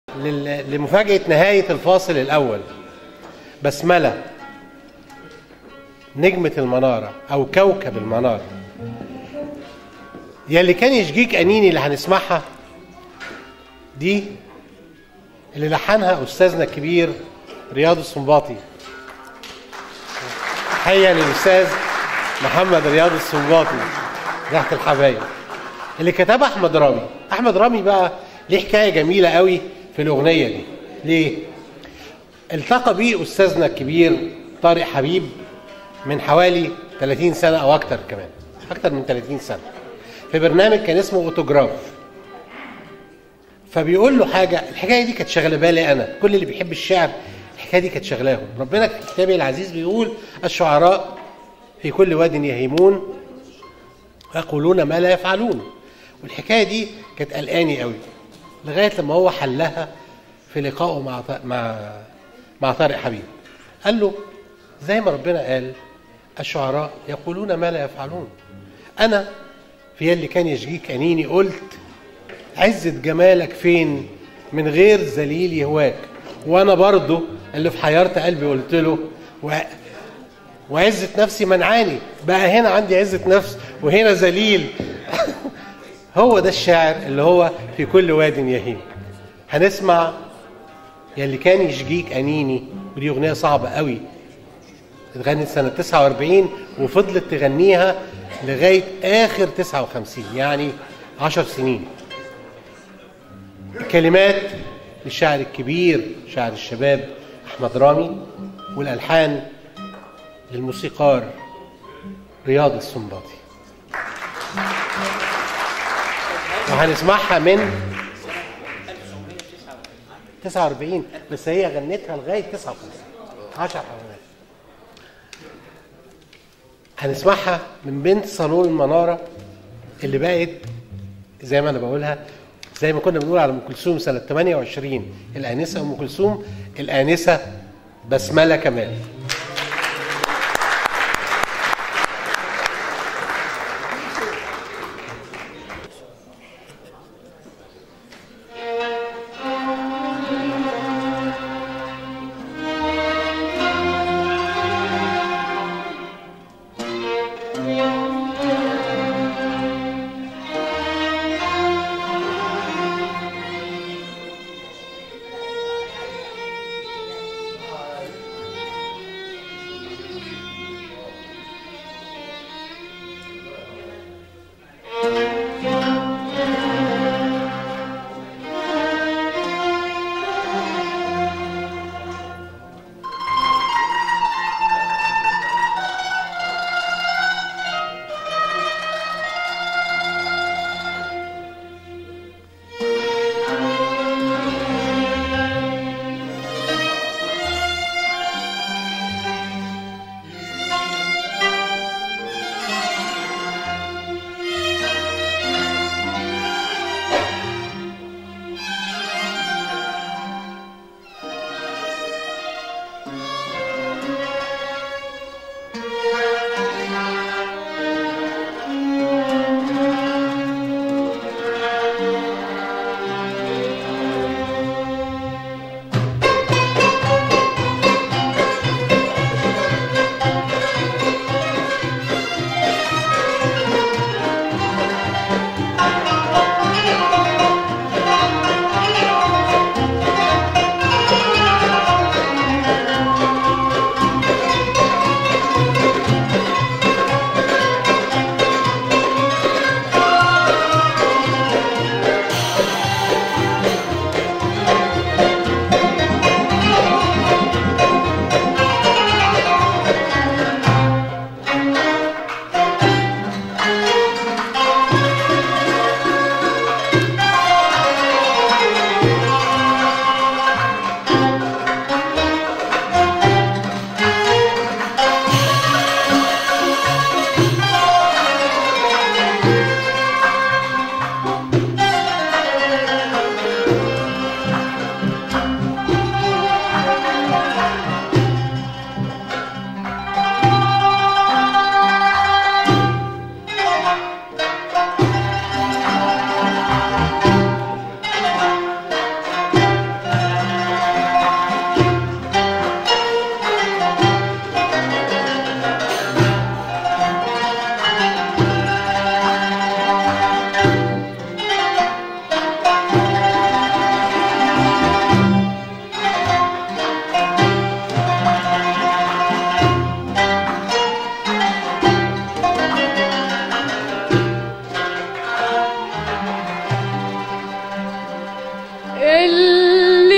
لل- لمفاجأة نهاية الفاصل الأول بسملة نجمة المنارة أو كوكب المنارة يا اللي كان يشجيك أنيني اللي هنسمعها دي اللي لحنها أستاذنا الكبير رياض السنباطي تحية للأستاذ محمد رياض السنباطي ريحة الحبايب اللي كتبها أحمد رامي أحمد رامي بقى ليه حكاية جميلة قوي في الأغنية دي ليه؟ التقى بيه أستاذنا الكبير طارق حبيب من حوالي 30 سنة أو أكتر كمان أكتر من 30 سنة في برنامج كان اسمه أوتوجراف فبيقول له حاجة الحكاية دي كانت شغلة بالي أنا كل اللي بيحب الشعر الحكاية دي كانت شغلاهم ربنا في كتابه العزيز بيقول الشعراء في كل واد يهيمون ويقولون ما لا يفعلون والحكاية دي كانت قلقاني قوي لغاية لما هو حلها في لقائه مع ط- مع مع طارق حبيب قال له زي ما ربنا قال الشعراء يقولون ما لا يفعلون أنا في اللي كان يشجيك أنيني قلت عزة جمالك فين من غير ذليل يهواك وانا برضو اللي في حيرت قلبي قلت له و... وعزة نفسي منعاني بقى هنا عندي عزة نفس وهنا ذليل هو ده الشاعر اللي هو في كل واد يهيم هنسمع يلي كان يشجيك أنيني ودي أغنية صعبة قوي اتغنت سنة 49 وفضلت تغنيها لغاية آخر 59 يعني 10 سنين الكلمات للشاعر الكبير شاعر الشباب احمد رامي والالحان للموسيقار رياض السنباطي وهنسمعها من 49 بس هي غنتها لغايه 59 10 حلقات هنسمعها من بنت صالون المناره اللي بقت زي ما انا بقولها زي ما كنا بنقول على ام كلثوم سنه 28 الانسه ام كلثوم الانسه بسمله كمال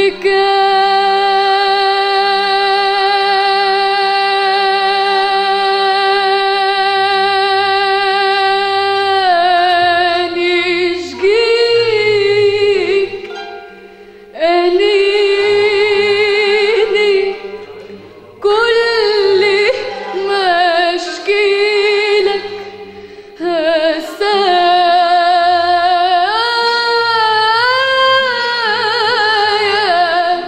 كان يشقيك أنيني كل ما أشكيلك هسايا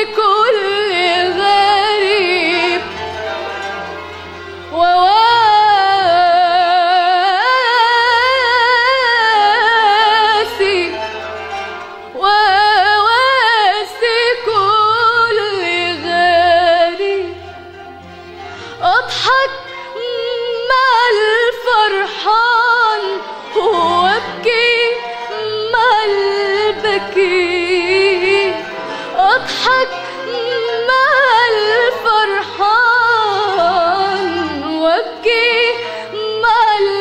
كل غريب وواسي وواسي كل غريب اضحك مع الفرحان وابكي مع البكي اضحك مع الفرحان وابكي مع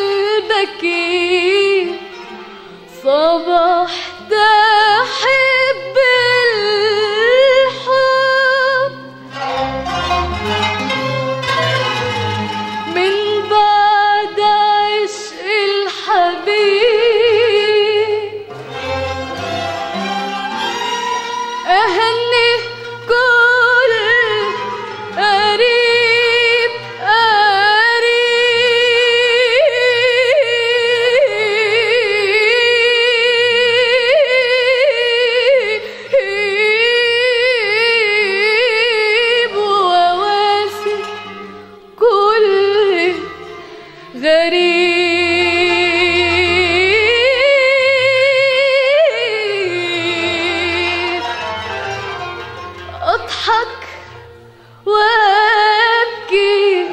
البكي صباح تحب الحب من بعد عشق الحبيب أهني كل قريب قريب وواسي كل غريب اضحك وابكي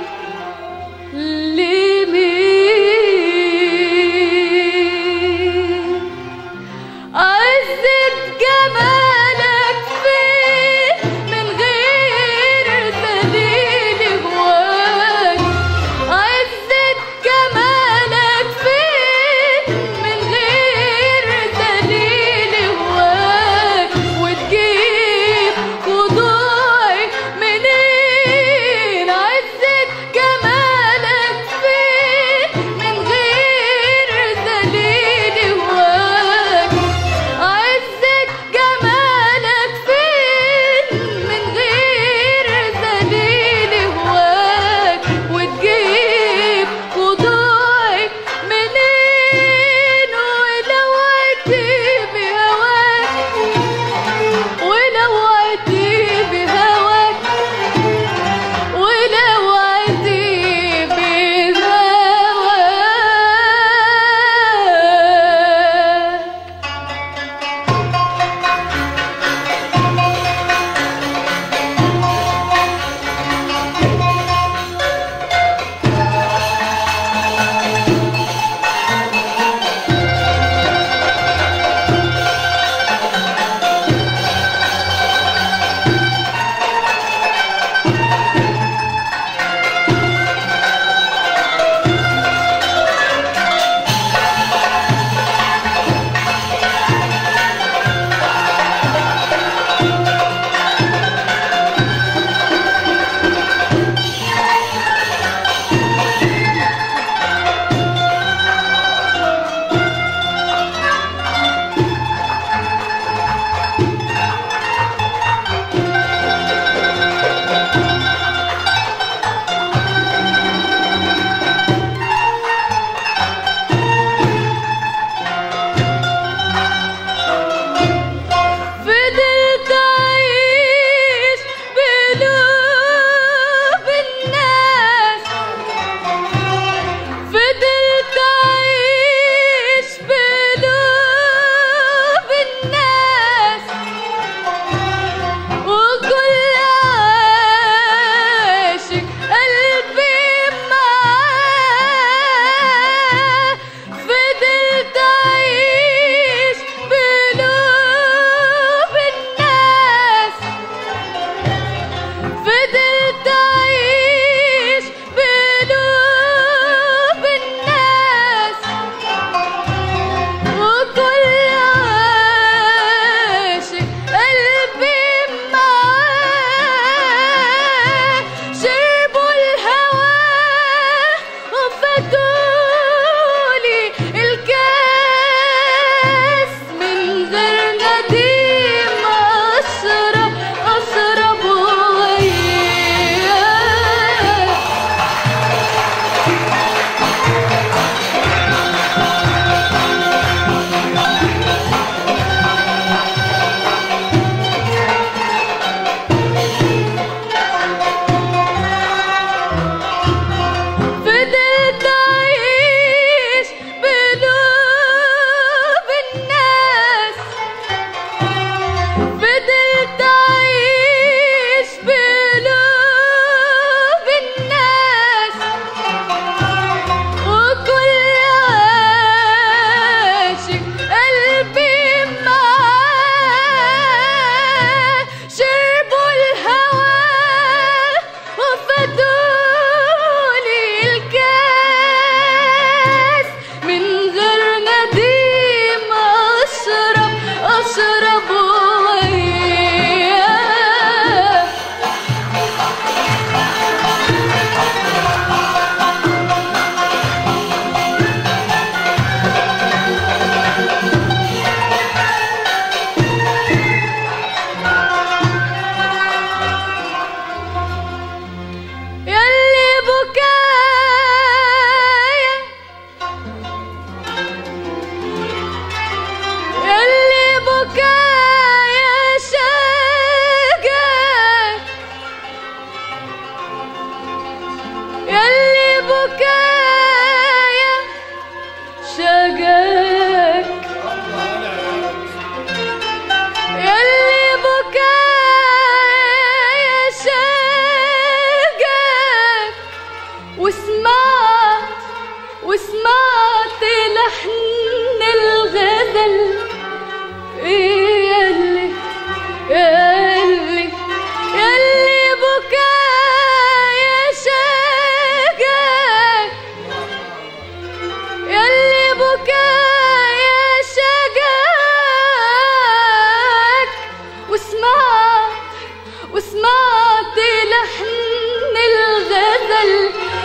لمين عزة جمالك فين من غير دليل هواك عزة جمالك فين من غير دليل هواك وتجيب خضوعي منين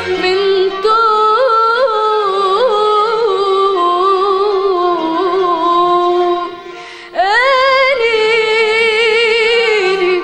من طول أنيني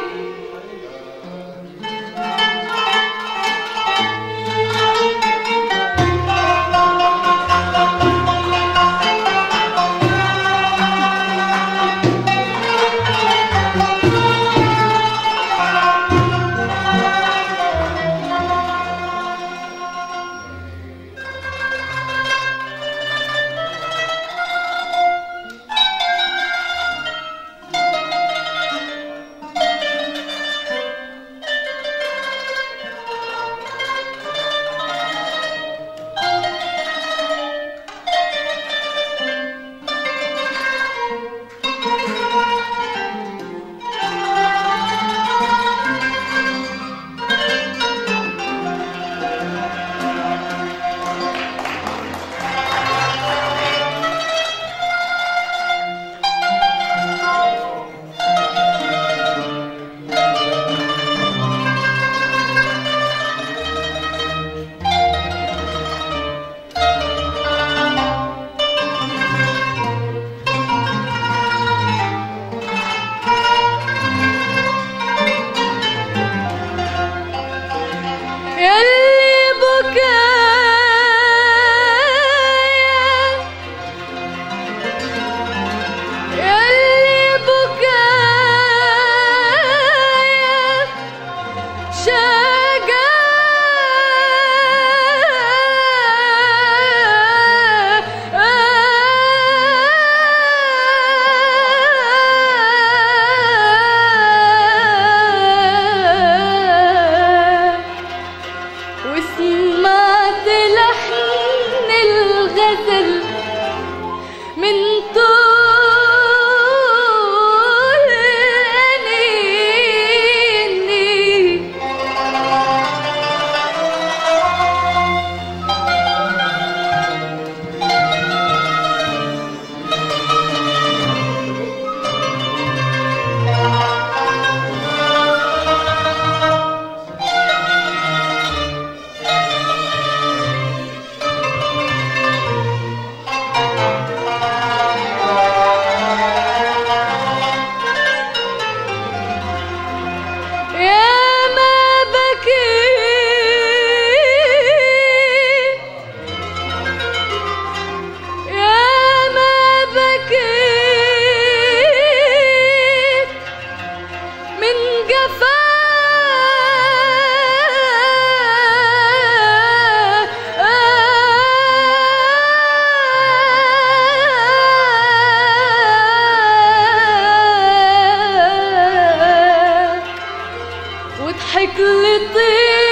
يلي بكايا يلي بكايا شقايا وسمعت لحن الغزل من طول أنيني يا ما بكيت يا ما بكيت من جفاك وضحك لي طير